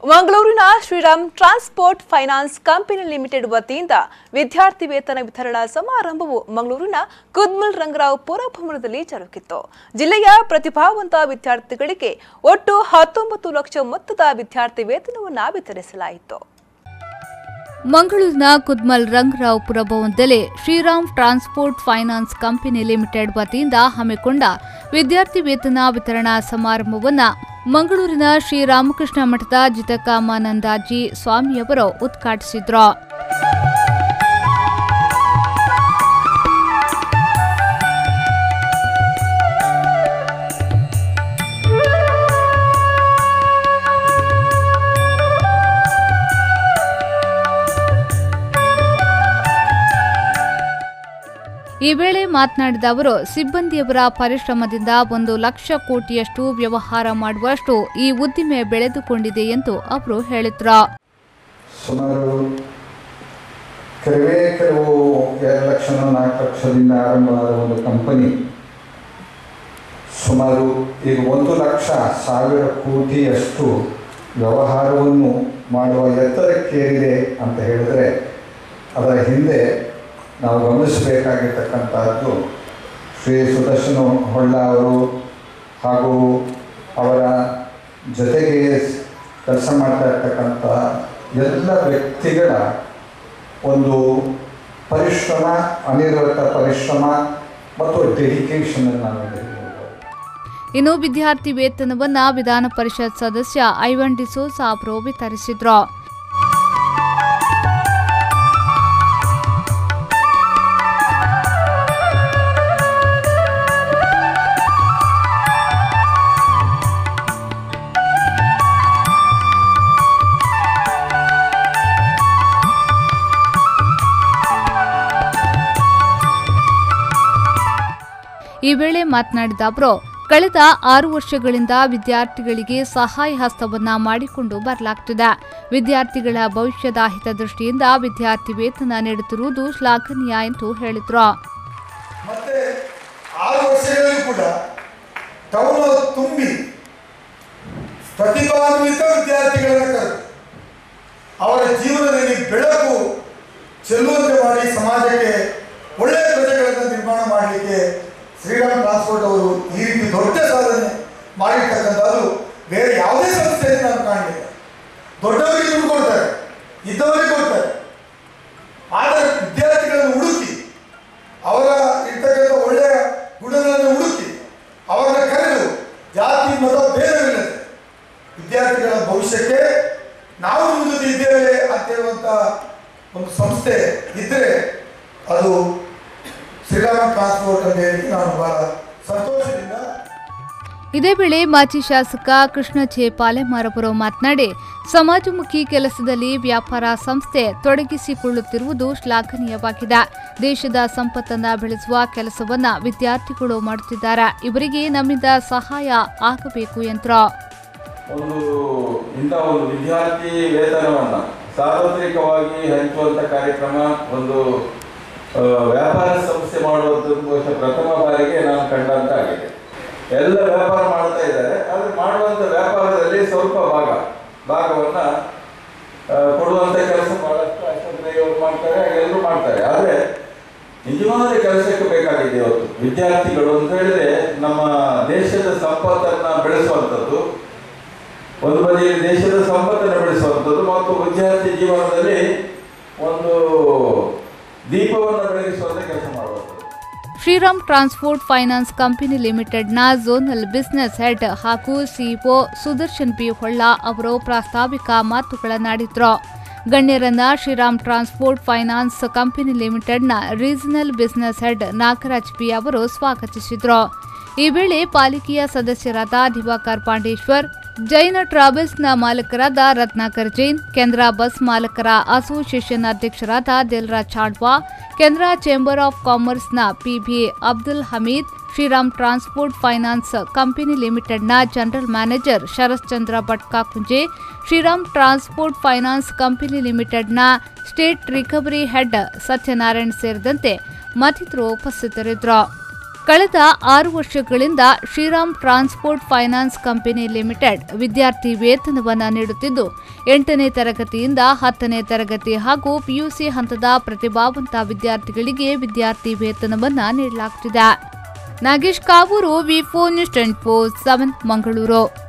ಮಂಗಳೂರಿನ Shriram transport finance company limited ವತಿಯಿಂದ ವಿದ್ಯಾರ್ಥಿ ವೇತನ ವಿತರಣಾ ಸಮಾರಂಭವು ಮಂಗಳೂರಿನ ಕುದ್ಮಲ್ ರಂಗರಾವ್ ಪುರಭವನದಲ್ಲಿ ಜರುಗಿತ್ತು ಜಿಲ್ಲೆಯ ಪ್ರತಿಭಾವಂತ ವಿದ್ಯಾರ್ಥಿಗಳಿಗೆ ಒಟ್ಟು ಹತ್ತೊಂಬತ್ತು ಲಕ್ಷ ಮೊತ್ತದ ವಿದ್ಯಾರ್ಥಿ ವೇತನವನ್ನು ವಿತರಿಸಲಾಯಿತು ಮಂಗಳೂರಿನ ಕುದ್ಮಲ್ ರಂಗರಾವ್ ಪುರಭವನದಲ್ಲಿ Shriram transport finance company limited ವತಿಯಿಂದ ಹಮ್ಮಿಕೊಂಡ ವಿದ್ಯಾರ್ಥಿ ವೇತನ ವಿತರಣಾ ಸಮಾರಂಭವನ್ನು ಮಂಗಳೂರಿನ ಶ್ರೀರಾಮಕೃಷ್ಣ ಮಠದ ಜಿತಕಾಮಾನಂದಾಜಿ ಸ್ವಾಮಿಯವರು ಉದ್ಘಾಟಿಸಿದ್ರು ಈ ವೇಳೆ ಮಾತನಾಡಿದ ಅವರು ಸಿಬ್ಬಂದಿಯವರ ಪರಿಶ್ರಮದಿಂದ ಒಂದು ಲಕ್ಷ ಕೋಟಿಯಷ್ಟು ವ್ಯವಹಾರ ಮಾಡುವಷ್ಟು ಈ ಉದ್ದಿಮೆ ಬೆಳೆದುಕೊಂಡಿದೆ ಎಂದು ಅವರು ಹೇಳಿದ್ರು ಸುಮಾರು ಕೆಲವೇ ಕೆಲವು ಎರಡು ಲಕ್ಷ ನಾಲ್ಕು ಲಕ್ಷದಿಂದ ಆರಂಭವಾದ ಒಂದು ಕಂಪನಿ ಸುಮಾರು ಈಗ ಒಂದು ಲಕ್ಷ ಸಾವಿರ ಕೋಟಿಯಷ್ಟು ವ್ಯವಹಾರವನ್ನು ಮಾಡುವ ಎತ್ತರಕ್ಕೇರಿದೆ ಅಂತ ಹೇಳಿದರೆ ಅದರ ಹಿಂದೆ ನಾವು ಗಮನಿಸಬೇಕಾಗಿರ್ತಕ್ಕಂಥದ್ದು ಶ್ರೀ ಸುದರ್ಶನ ಹೊಳ್ಳ ಅವರು ಹಾಗೂ ಅವರ ಜೊತೆಗೆ ಕೆಲಸ ಮಾಡ್ತಾ ಇರ್ತಕ್ಕಂಥ ಎಲ್ಲ ವ್ಯಕ್ತಿಗಳ ಒಂದು ಪರಿಶ್ರಮ ಅನಿರತ ಪರಿಶ್ರಮ ಮತ್ತು ಡೆಡಿಕೇಶನ್ ನಾವು ಹೇಳ್ಬೋದು ಇನ್ನು ವಿದ್ಯಾರ್ಥಿ ವೇತನವನ್ನ ವಿಧಾನ ಪರಿಷತ್ ಸದಸ್ಯ ಐವನ್ ಡಿಸೋಸಾ ಅವರು ವಿತರಿಸಿದ್ರು ಈ ವೇಳೆ ಮಾತನಾಡಿದ ಅವರು ಕಳೆದ ಆರು ವರ್ಷಗಳಿಂದ ವಿದ್ಯಾರ್ಥಿಗಳಿಗೆ ಸಹಾಯ ಹಸ್ತವನ್ನ ಮಾಡಿಕೊಂಡು ಬರಲಾಗ್ತಿದೆ ವಿದ್ಯಾರ್ಥಿಗಳ ಭವಿಷ್ಯದ ಹಿತದೃಷ್ಟಿಯಿಂದ ವಿದ್ಯಾರ್ಥಿ ವೇತನ ನೀಡುತ್ತಿರುವುದು ಶ್ಲಾಘನೀಯ ಎಂದು ಹೇಳಿದ್ರು ಮತ್ತೆ ಆರು ವರ್ಷಗಳಲ್ಲಿ ಕೂಡ ಟೌನ್ ತುಂಬಿ ಪ್ರತಿಭಾನ್ವಿತ ವಿದ್ಯಾರ್ಥಿಗಳನ್ನ ಕರೆದು ಅವರ ಜೀವನದಲ್ಲಿ ಬೆಳಕು ಚೆಲ್ಲುವಂತೆ ಮಾಡಿ ಸಮಾಜಕ್ಕೆ ಒಳ್ಳೆಯ ಪ್ರಜೆಗಳನ್ನು ನಿರ್ಮಾಣ ಮಾಡಲಿಕ್ಕೆ ಶ್ರೀರಾಮ್ ಟ್ರಾನ್ಸ್ಪೋರ್ಟ್ ಅವರು ಈ ರೀತಿ ದೊಡ್ಡ ಸಾಧನೆ ಮಾಡಿರ್ತಕ್ಕಂಥದ್ದು ಬೇರೆ ಯಾವುದೇ ಸಂಸ್ಥೆಯಲ್ಲಿ ನಾನು ಕಾಣಲಿಲ್ಲ ದೊಡ್ಡವರಿಗೆ ದುಡ್ಡು ಕೊಡ್ತಾರೆ ಇದ್ದವರಿಗೆ ಕೊಡ್ತಾರೆ ಆದರೆ ವಿದ್ಯಾರ್ಥಿಗಳನ್ನು ಹುಡುಕಿ ಅವರ ಇರ್ತಕ್ಕಂಥ ಒಳ್ಳೆಯ ಗುಣಗಳನ್ನು ಹುಡುಕಿ ಅವರನ್ನ ಕರೆದು ಜಾತಿ ಮತ ಭೇದವಿಲ್ಲದೆ ವಿದ್ಯಾರ್ಥಿಗಳ ಭವಿಷ್ಯಕ್ಕೆ ನಾವು ನಿಮ್ಮ ಜೊತೆ ಇದ್ದೇವೆ ಅಂತ ಹೇಳುವಂಥ ಒಂದು ಸಂಸ್ಥೆ ಇದ್ದರೆ ಅದು ಶ್ರೀರಾಮ ಟ್ರಾನ್ಸ್ಪೋರ್ಟ್ ಅಂತ ಹೇಳಿ ನಾನು ಬಹಳ ಸಂತೋಷದಿಂದ ಇದೇ ವೇಳೆ ಮಾಜಿ ಶಾಸಕ ಕೃಷ್ಣ ಛೇ ಪಾಲೆಮಾರವರು ಮಾತನಾಡಿ ಸಮಾಜಮುಖಿ ಕೆಲಸದಲ್ಲಿ ವ್ಯಾಪಾರ ಸಂಸ್ಥೆ ತೊಡಗಿಸಿಕೊಳ್ಳುತ್ತಿರುವುದು ಶ್ಲಾಘನೀಯವಾಗಿದೆ ದೇಶದ ಸಂಪತ್ತನ್ನ ಬೆಳೆಸುವ ಕೆಲಸವನ್ನ ವಿದ್ಯಾರ್ಥಿಗಳು ಮಾಡುತ್ತಿದ್ದಾರೆ ಇವರಿಗೆ ನಮ್ಮಿಂದ ಸಹಾಯ ಆಗಬೇಕು ಎಂದ್ರು ಒಂದು ಇಂಥ ಒಂದು ವಿದ್ಯಾರ್ಥಿ ವೇತನವನ್ನು ಸಾರ್ವತ್ರಿಕವಾಗಿ ಹಂಚುವಂಥ ಕಾರ್ಯಕ್ರಮ ಒಂದು ಆ, ವ್ಯಾಪಾರ ಸಂಸ್ಥೆ ಮಾಡುವಂಥದ್ದು ಬಹುಶಃ ಪ್ರಥಮ ಬಾರಿಗೆ ನಾನು ಕಂಡಂತಾಗಿದೆ ಎಲ್ಲ ವ್ಯಾಪಾರ ಮಾಡ್ತಾ ಇದ್ದಾರೆ ಆದರೆ ಮಾಡುವಂಥ ವ್ಯಾಪಾರದಲ್ಲಿ ಸ್ವಲ್ಪ ಭಾಗ ಭಾಗವನ್ನು ಕೊಡುವಂಥ ಕೆಲಸ ಬಹಳಷ್ಟು ಅಶ್ವತ್ಥಯ್ಯವರು ಮಾಡ್ತಾರೆ ಎಲ್ಲರೂ ಮಾಡ್ತಾರೆ ಆದರೆ ನಿಜವಾದ ಕೆಲಸಕ್ಕೆ ಬೇಕಾಗಿದೆ ಇವತ್ತು ವಿದ್ಯಾರ್ಥಿಗಳು ಅಂತ ಹೇಳಿದ್ರೆ ನಮ್ಮ ದೇಶದ ಸಂಪತ್ತನ್ನು ಬೆಳೆಸುವಂಥದ್ದು ಒಂದು ಬದಿಯಲ್ಲಿ ದೇಶದ ಸಂಪತ್ತನ್ನು ಬೆಳೆಸುವಂಥದ್ದು ಮತ್ತು ವಿದ್ಯಾರ್ಥಿ ಜೀವನದಲ್ಲಿ ಒಂದು ದೀಪವನ್ನು ಬೆಳಗಿಸುವಂಥ ಕೆಲಸ ಮಾಡುವಂಥದ್ದು ಶ್ರೀರಾಮ್ ಟ್ರಾನ್ಸ್ಪೋರ್ಟ್ ಫೈನಾನ್ಸ್ ಕಂಪನಿ ಲಿಮಿಟೆಡ್ನ ಝೋನಲ್ ಬಿಸಿನೆಸ್ ಹೆಡ್ ಹಾಗೂ ಸಿಇಒ ಸುದರ್ಶನ್ ಬಿ ಹೊಳ್ಳ ಅವರು ಪ್ರಾಸ್ತಾವಿಕ ಮಾತುಗಳನ್ನಾಡಿದ್ರು ಗಣ್ಯರನ್ನ ಶ್ರೀರಾಮ್ ಟ್ರಾನ್ಸ್ಪೋರ್ಟ್ ಫೈನಾನ್ಸ್ ಕಂಪನಿ ಲಿಮಿಟೆಡ್ನ regional business head Nagaraj P ಅವರು ಸ್ವಾಗತಿಸಿದ್ರು ಈ ವೇಳೆ ಪಾಲಿಕೆಯ ಸದಸ್ಯರಾದ ದಿವಾಕರ್ ಪಾಂಡೇಶ್ವರ್ ಜೈನ ಟ್ರಾವೆಲ್ಸ್ನ ಮಾಲಕರಾದ ರತ್ನಾಕರ್ ಜೈನ್ ಕೇಂದ್ರ ಬಸ್ ಮಾಲಕರ ಅಸೋಸಿಯೇಷನ್ ಅಧ್ಯಕ್ಷರಾದ ದಿಲ್ರಾಜ್ ಚಾಡ್ವಾ ಕೇಂದ್ರ ಚೇಂಬರ್ ಆಫ್ ಕಾಮರ್ಸ್ನ PB Abdul Hameed Shriram transport finance company ಲಿಮಿಟೆಡ್ನ general manager Sharath Chandra Bhatka Kunje Shriram transport finance company ಲಿಮಿಟೆಡ್ನ ಸ್ಟೇಟ್ ರಿಕವರಿ ಹೆಡ್ ಸತ್ಯನಾರಾಯಣ್ ಸೇರಿದಂತೆ ಮತ್ತಿತರರು ಉಪಸ್ಥಿತರಿದ್ದರು ಕಳೆದ ಆರು ವರ್ಷಗಳಿಂದ Shriram transport finance company limited ವಿದ್ಯಾರ್ಥಿ ವೇತನವನ್ನು ನೀಡುತ್ತಿದ್ದು ಎಂಟನೇ ತರಗತಿಯಿಂದ ಹತ್ತನೇ ತರಗತಿ ಹಾಗೂ ಪಿಯುಸಿ ಹಂತದ ಪ್ರತಿಭಾವಂತ ವಿದ್ಯಾರ್ಥಿಗಳಿಗೆ ವಿದ್ಯಾರ್ಥಿ ವೇತನವನ್ನು ನೀಡಲಾಗುತ್ತಿದೆ Nagesh Kavoor V four news twenty four seven Mangaluru